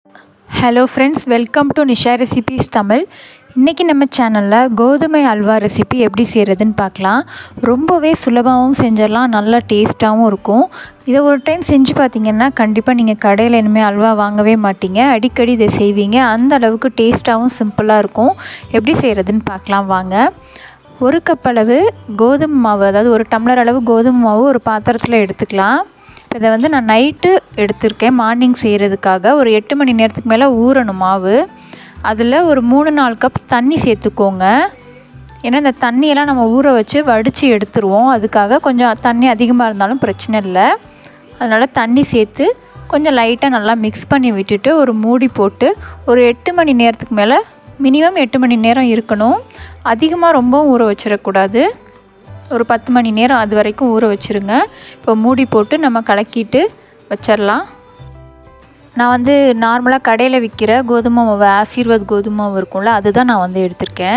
hello friends welcome to Nisha recipes Tamil இன்றைக்கி நம்ம சேனலில் கோதுமை அல்வா ரெசிபி எப்படி செய்கிறதுன்னு பார்க்கலாம் ரொம்பவே சுலபமாகவும் செஞ்சிடலாம் நல்லா டேஸ்ட்டாகவும் இருக்கும் இதை ஒரு டைம் செஞ்சு பார்த்தீங்கன்னா கண்டிப்பாக நீங்கள் கடையில் இனிமேல் அல்வா வாங்கவே மாட்டீங்க அடிக்கடி இதை செய்வீங்க அந்த அளவுக்கு டேஸ்ட்டாகவும் சிம்பிளாக இருக்கும் எப்படி செய்கிறதுன்னு பார்க்கலாம் வாங்க ஒரு கப் அளவு கோதுமை மாவு அதாவது ஒரு டம்ளர் அளவு கோதுமை மாவு ஒரு பாத்திரத்தில் எடுத்துக்கலாம் இப்போ இதை வந்து நான் நைட்டு எடுத்திருக்கேன் மார்னிங் செய்கிறதுக்காக ஒரு எட்டு மணி நேரத்துக்கு மேலே ஊறணும் மாவு அதில் ஒரு மூணு நாலு கப் தண்ணி சேர்த்துக்கோங்க ஏன்னா இந்த தண்ணியெல்லாம் நம்ம ஊற வச்சு வடித்து எடுத்துருவோம் அதுக்காக கொஞ்சம் தண்ணி அதிகமாக இருந்தாலும் பிரச்சனை இல்லை அதனால் தண்ணி சேர்த்து கொஞ்சம் லைட்டாக நல்லா மிக்ஸ் பண்ணி விட்டுட்டு ஒரு மூடி போட்டு ஒரு எட்டு மணி நேரத்துக்கு மேலே மினிமம் எட்டு மணி நேரம் இருக்கணும் அதிகமாக ரொம்பவும் ஊற வச்சிடக்கூடாது ஒரு பத்து மணி நேரம் அது வரைக்கும் ஊற வச்சுருங்க இப்போ மூடி போட்டு நம்ம கலக்கிட்டு வச்சிடலாம் நான் வந்து நார்மலாக கடையில் விற்கிற கோதுமை மாவு ஆசீர்வாத் கோதுமை மாவு இருக்கும்ல அதுதான் நான் வந்து எடுத்திருக்கேன்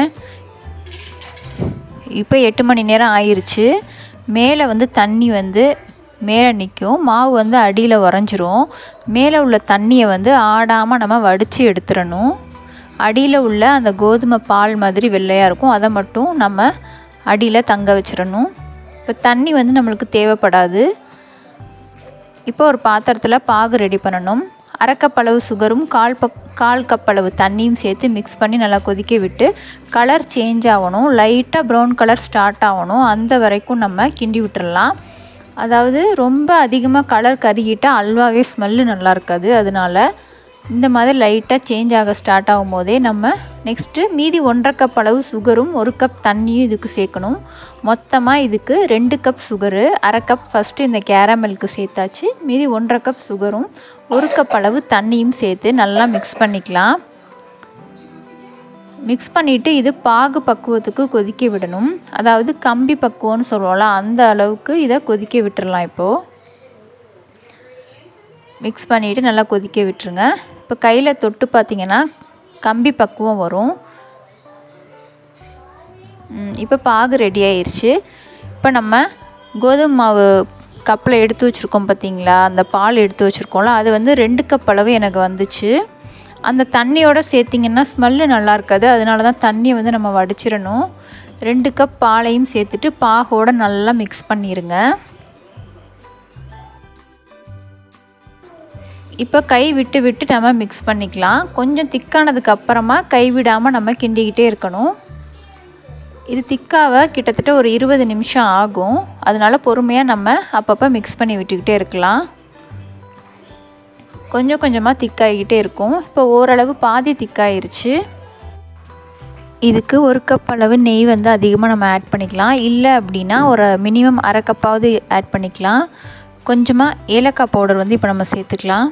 இப்போ எட்டு மணி நேரம் ஆயிடுச்சு மேலே வந்து தண்ணி வந்து மேலே நிற்கும் மாவு வந்து அடியில் உறைஞ்சிரும் மேலே உள்ள தண்ணியை வந்து ஆடாமல் நம்ம வடித்து எடுத்துடணும் அடியில் உள்ள அந்த கோதுமை பால் மாதிரி வெள்ளையாக இருக்கும் அதை மட்டும் நம்ம அடியில் தங்க வச்சிடணும் இப்போ தண்ணி வந்து நம்மளுக்கு தேவைப்படாது இப்போ ஒரு பாத்திரத்தில் பாகு ரெடி பண்ணணும் அரை கப் அளவு சுகரும் கால் பக் கால் கப் அளவு தண்ணியும் சேர்த்து மிக்ஸ் பண்ணி நல்லா கொதிக்க விட்டு கலர் சேஞ்ச் ஆகணும் லைட்டாக ப்ரௌன் கலர் ஸ்டார்ட் ஆகணும் அந்த வரைக்கும் நம்ம கிண்டி விட்டுறலாம் அதாவது ரொம்ப அதிகமாக கலர் கருகிட்டால் அல்வாவே ஸ்மெல்லு நல்லா இருக்காது அதனால் இந்த மாதிரி லைட்டாக சேஞ்ச் ஆக ஸ்டார்ட் ஆகும் போதே நம்ம நெக்ஸ்ட்டு மீதி ஒன்றரை கப் அளவு சுகரும் ஒரு கப் தண்ணியும் இதுக்கு சேர்க்கணும் மொத்தமாக இதுக்கு ரெண்டு கப் சுகரு அரை கப் ஃபஸ்ட்டு இந்த கேரமலுக்கு சேர்த்தாச்சு மீதி ஒன்றரை கப் சுகரும் ஒரு கப் அளவு தண்ணியும் சேர்த்து நல்லா மிக்ஸ் பண்ணிக்கலாம் மிக்ஸ் பண்ணிவிட்டு இது பாகு பக்குவத்துக்கு கொதிக்க விடணும் அதாவது கம்பி பக்குவம்னு சொல்லுவோம்ல அந்த அளவுக்கு இதை கொதிக்க விட்டுறலாம் இப்போது மிக்ஸ் பண்ணிவிட்டு நல்லா கொதிக்க விட்டுருங்க இப்போ கையில் தொட்டு பார்த்திங்கன்னா கம்பி பக்குவம் வரும் இப்போ பாகு ரெடி ஆயிடுச்சு இப்போ நம்ம கோதுமை மாவு கப்பில் எடுத்து வச்சுருக்கோம் பார்த்திங்களா அந்த பால் எடுத்து வச்சுருக்கோம்ல அது வந்து ரெண்டு கப் அளவு எனக்கு வந்துச்சு அந்த தண்ணியோட சேர்த்திங்கன்னா ஸ்மெல்லு நல்லா இருக்காது அதனால தான் தண்ணியை வந்து நம்ம வடிச்சிடணும் ரெண்டு கப் பாலையும் சேர்த்துட்டு பாகோடு நல்லா மிக்ஸ் பண்ணிடுங்க இப்போ கை விட்டு விட்டு நம்ம மிக்ஸ் பண்ணிக்கலாம் கொஞ்சம் திக்கானதுக்கு அப்புறமா கை விடாமல் நம்ம கிண்டிக்கிட்டே இருக்கணும் இது திக்காக கிட்டத்தட்ட ஒரு இருபது நிமிஷம் ஆகும் அதனால் பொறுமையாக நம்ம அப்பப்போ மிக்ஸ் பண்ணி விட்டுக்கிட்டே இருக்கலாம் கொஞ்சம் கொஞ்சமாக திக்காகிக்கிட்டே இருக்கும் இப்போ ஓரளவு பாதி திக்காயிருச்சு இதுக்கு ஒரு கப் அளவு நெய் வந்து அதிகமாக நம்ம ஆட் பண்ணிக்கலாம் இல்லை அப்படின்னா ஒரு மினிமம் அரை கப்பாவது ஆட் பண்ணிக்கலாம் கொஞ்சமாக ஏலக்காய் பவுடர் வந்து இப்போ நம்ம சேர்த்துக்கலாம்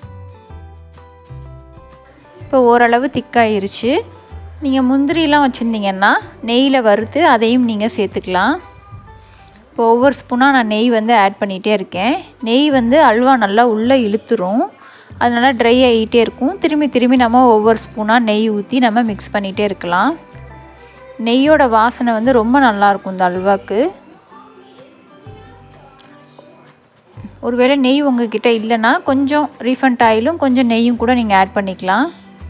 இப்போ ஓரளவு திக்காயிருச்சு நீங்கள் முந்திரிலாம் வச்சுருந்தீங்கன்னா நெய்யில் வறுத்து அதையும் நீங்கள் சேர்த்துக்கலாம் இப்போ ஒவ்வொரு ஸ்பூனாக நான் நெய் வந்து ஆட் பண்ணிகிட்டே இருக்கேன் நெய் வந்து அல்வா நல்லா உள்ளே இழுத்துரும் அதனால் ட்ரை ஆகிட்டே இருக்கும் திரும்பி திரும்பி நம்ம ஒவ்வொரு ஸ்பூனாக நெய் ஊற்றி நம்ம மிக்ஸ் பண்ணிகிட்டே இருக்கலாம் நெய்யோட வாசனை வந்து ரொம்ப நல்லாயிருக்கும் இந்த அல்வாக்கு ஒருவேளை நெய் உங்ககிட்ட இல்லைன்னா கொஞ்சம் ரீஃபண்ட் ஆயிலும் கொஞ்சம் நெய்யும் கூட நீங்கள் ஆட் பண்ணிக்கலாம்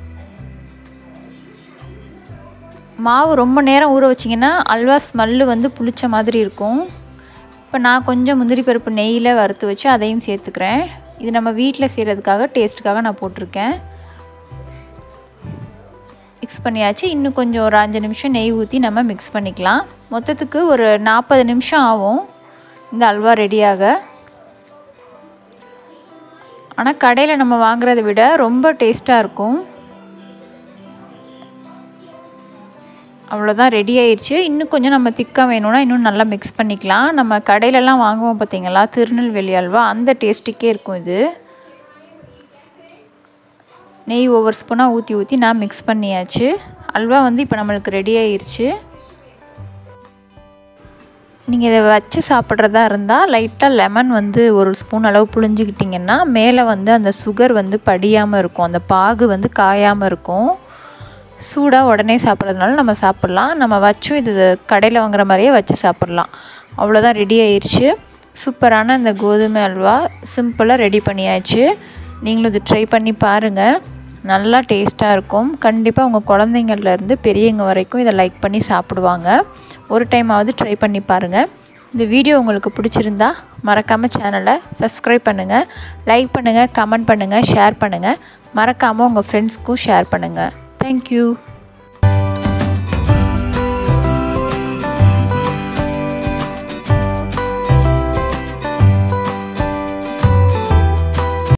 மாவு ரொம்ப நேரம் ஊற வச்சிங்கன்னா அல்வா ஸ்மெல்லு வந்து புளிச்ச மாதிரி இருக்கும் இப்போ நான் கொஞ்சம் முந்திரி பருப்பு நெய்யில் வறுத்து வச்சு அதையும் சேர்த்துக்கிறேன் இது நம்ம வீட்டில் செய்கிறதுக்காக டேஸ்ட்டுக்காக நான் போட்டிருக்கேன் மிக்ஸ் பண்ணியாச்சு இன்னும் கொஞ்சம் ஒரு அஞ்சு நிமிஷம் நெய் ஊற்றி நம்ம மிக்ஸ் பண்ணிக்கலாம் மொத்தத்துக்கு ஒரு நாற்பது நிமிஷம் ஆகும் இந்த அல்வா ரெடியாக ஆனால் கடையில் நம்ம வாங்குறத விட ரொம்ப டேஸ்ட்டாக இருக்கும் அவ்வளோதான் ரெடி ஆயிடுச்சு இன்னும் கொஞ்சம் நம்ம திக்காக வேணும்னா இன்னும் நல்லா மிக்ஸ் பண்ணிக்கலாம் நம்ம கடையிலலாம் வாங்குவோம் பார்த்தீங்களா திருநெல்வேலி அல்வா அந்த டேஸ்ட்டுக்கே இருக்கும் இது நெய் ஒவ்வொரு ஸ்பூனாக ஊற்றி ஊற்றி நான் மிக்ஸ் பண்ணியாச்சு அல்வா வந்து இப்போ நம்மளுக்கு ரெடி ஆயிடுச்சு நீங்கள் இதை வச்சு சாப்பிட்றதா இருந்தால் லைட்டாக லெமன் வந்து ஒரு ஸ்பூன் அளவு புழிஞ்சிக்கிட்டிங்கன்னா மேலே வந்து அந்த சுகர் வந்து படியாமல் இருக்கும் அந்த பாகு வந்து காயாமல் இருக்கும் சூடாக உடனே சாப்பிட்றதுனால நம்ம சாப்பிட்லாம் நம்ம வச்சும் இது கடையில் வாங்குற மாதிரியே வச்சு சாப்பிட்லாம் அவ்வளோதான் ரெடி ஆயிடுச்சு சூப்பரான இந்த கோதுமை அல்வா சிம்பிளாக ரெடி பண்ணியாச்சு நீங்களும் இது ட்ரை பண்ணி பாருங்கள் நல்லா டேஸ்ட்டாக இருக்கும் கண்டிப்பாக உங்கள் குழந்தைங்கள்லேருந்து பெரியவங்க வரைக்கும் இதை லைக் பண்ணி சாப்பிடுவாங்க ஒரு டைமாவது ட்ரை பண்ணி பாருங்கள் இந்த வீடியோ உங்களுக்கு பிடிச்சிருந்தா மறக்காமல் சேனலை சப்ஸ்கிரைப் பண்ணுங்கள் லைக் பண்ணுங்கள் கமெண்ட் பண்ணுங்கள் ஷேர் பண்ணுங்கள் மறக்காமல் உங்கள் ஃப்ரெண்ட்ஸ்க்கும் ஷேர் பண்ணுங்கள் தேங்க்யூ